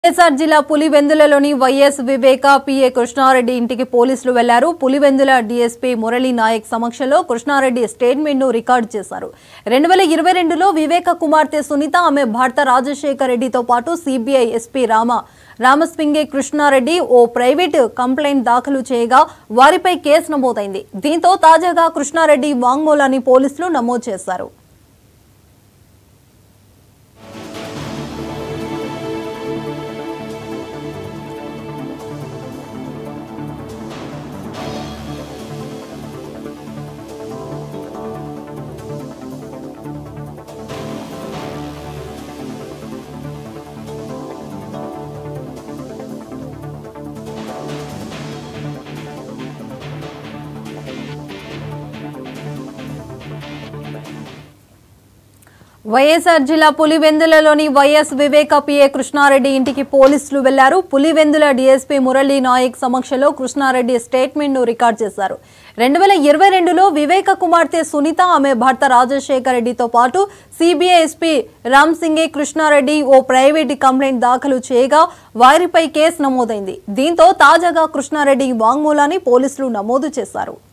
వైఎస్ఆర్ జిల్లా పులివెందులలోని YS Viveka PA Krishnareddy ఇంటికి పోలీసులు వెళ్లారు పులివెందుల డీఎస్పీ మురళీ నాయక్ సమక్షంలో కృష్ణారెడ్డి స్టేట్మెంట్ ను రికార్డు చేశారు రెండు వేల ఇరవై రెండులో వివేక కుమార్తె సునీత ఆమె భర్త రాజశేఖర్ రెడ్డితో పాటు సిబిఐ ఎస్పీ రామ రామస్పింగే కృష్ణారెడ్డి ఓ ప్రైవేట్ కంప్లైంట్ దాఖలు చేయగా వారిపై కేసు నమోదైంది దీంతో తాజాగా కృష్ణారెడ్డి వాంగ్మూలాన్ని పోలీసులు నమోదు చేశారు వైఎస్ఆర్ జిల్లా పులివెందులలోని వైఎస్ వివేక పిఏ కృష్ణారెడ్డి ఇంటికి పోలీసులు వెళ్లారు పులివెందుల డీఎస్పీ మురళీ నాయక్ సమక్షంలో కృష్ణారెడ్డి స్టేట్మెంట్ ను రికార్డు చేశారు రెండు వేల ఇరవై రెండులో వివేక కుమార్తె సునీత ఆమె భర్త రాజశేఖర్ రెడ్డితో పాటు సిబిఐ ఎస్పీ రామ్ సింగే కృష్ణారెడ్డి ఓ ప్రైవేట్ కంప్లైంట్ దాఖలు చేయగా వారిపై కేసు నమోదైంది దీంతో తాజాగా కృష్ణారెడ్డి వాంగ్మూలాన్ని పోలీసులు నమోదు చేశారు